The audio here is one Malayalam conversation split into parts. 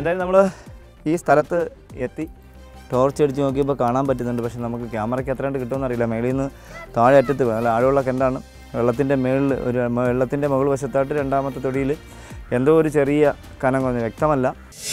എന്തായാലും നമ്മൾ ഈ സ്ഥലത്ത് എത്തി ടോർച്ച് അടിച്ച് നോക്കിയപ്പോൾ കാണാൻ പറ്റുന്നുണ്ട് പക്ഷെ നമുക്ക് ക്യാമറയ്ക്ക് എത്ര കണ്ട് കിട്ടുമെന്ന് അറിയില്ല മേളിൽ നിന്ന് താഴെ അറ്റത്ത് പോയി. നല്ല ആഴമുള്ള കിണറാണ് വെള്ളത്തിൻ്റെ മേളിൽ ഒരു മ- വെള്ളത്തിൻ്റെ മുകൾ വശത്തായിട്ട് രണ്ടാമത്തെ തൊടിയിൽ എന്തോ ഒരു ചെറിയ കനം കുറഞ്ഞു വ്യക്തമല്ല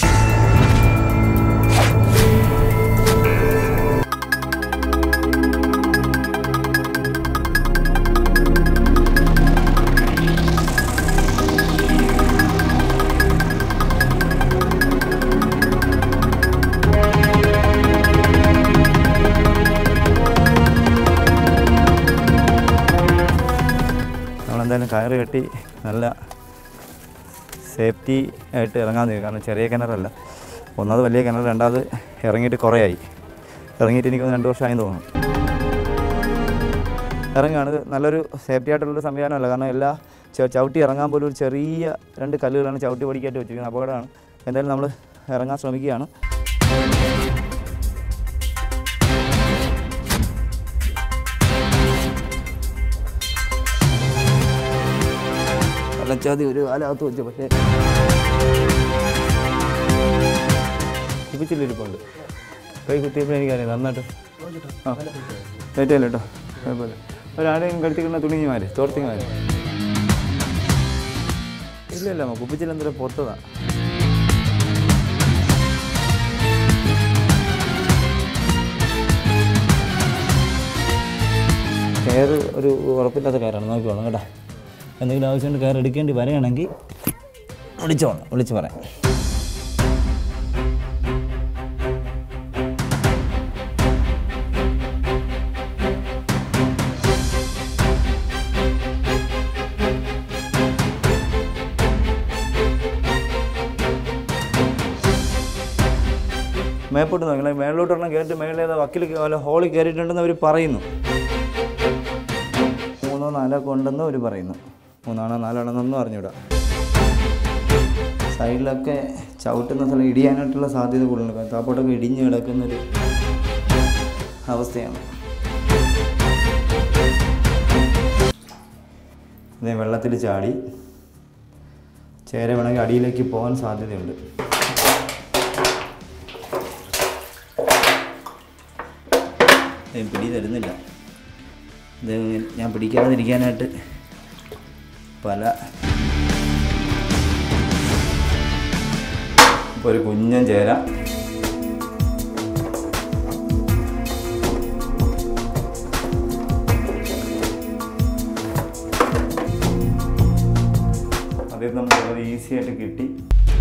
നമ്മളെന്തായാലും കയറ് കെട്ടി നല്ല സേഫ്റ്റി ആയിട്ട് ഇറങ്ങാൻ തീരും കാരണം ചെറിയ കിണറല്ല ഒന്നാമത് വലിയ കിണർ രണ്ടാമത് ഇറങ്ങിയിട്ട് കുറേ ആയി ഇറങ്ങിയിട്ട് എനിക്ക് രണ്ട് വർഷമായി തോന്നുന്നു ഇറങ്ങുകയാണ് ഇത് നല്ലൊരു സേഫ്റ്റി ആയിട്ടുള്ളൊരു സംവിധാനമല്ല കാരണം എല്ലാ ച- ചവിട്ടി ഇറങ്ങാൻ പോലും ഒരു ചെറിയ രണ്ട് കല്ലുകളാണ് ചവിട്ടി പഠിക്കായിട്ട് വെച്ചിരിക്കുന്നത് അപകടമാണ് എന്തായാലും നമ്മൾ ഇറങ്ങാൻ ശ്രമിക്കുകയാണ് വെള്ളച്ചാതി ഒരു കാലകത്ത് വെച്ചു പക്ഷേ ഇപ്പിച്ചില്ലിരിപ്പുണ്ട് കൈ കുത്തിയപ്പോൾ എനിക്കറിയാം നന്നായിട്ട് ആ തെറ്റല്ല കേട്ടോ കുഴപ്പമില്ല ഒരാടെയും കടുത്തിക്കുന്ന തുണിഞ്ഞിമാര് തോർത്തിമാര് ഇല്ല ഇല്ല കുപ്പിച്ചിൽ എന്തൊരു പൊത്തതാ കയർ ഒരു ഉറപ്പില്ലാത്ത കയറാണ് നോക്കിക്കോളാം കേട്ടോ എന്തെങ്കിലും ആവശ്യമുണ്ട് കയർ എടുക്കേണ്ടി വരികയാണെങ്കിൽ വിളിച്ചോളാം വിളിച്ച് പറയാം മേപ്പോട്ട് നോക്കണം മേളിലോട്ടൊരെണ്ണം കയറിയിട്ട് മേളിലേത് വക്കിൽ വല്ല ഹോളിൽ കയറിയിട്ടുണ്ടെന്ന് അവർ പറയുന്നു മൂന്നോ നാലോ ഒക്കെ ഉണ്ടെന്ന് അവർ പറയുന്നു മൂന്നാണോ നാലാണെന്നൊന്നും അറിഞ്ഞൂടാ സൈഡിലൊക്കെ ചവിട്ടുന്ന സ്ഥലം ഇടിയാനായിട്ടുള്ള സാധ്യത കൂടുതലുണ്ട് കാരണം താപ്പോട്ടൊക്കെ ഇടിഞ്ഞ് കിടക്കുന്നൊരു അവസ്ഥയാണ് ഇതേ വെള്ളത്തിൽ ചാടി ചേര വേണമെങ്കിൽ അടിയിലേക്ക് പോകാൻ സാധ്യതയുണ്ട് ഇത് പിടി തരുന്നില്ല ഇത് ഞാൻ പിടിക്കാതിരിക്കാനായിട്ട് പല ഇപ്പോൾ ഒരു കുഞ്ഞൻ ചേര അതിൽ നമുക്ക് വളരെ ഈസി ആയിട്ട് കിട്ടി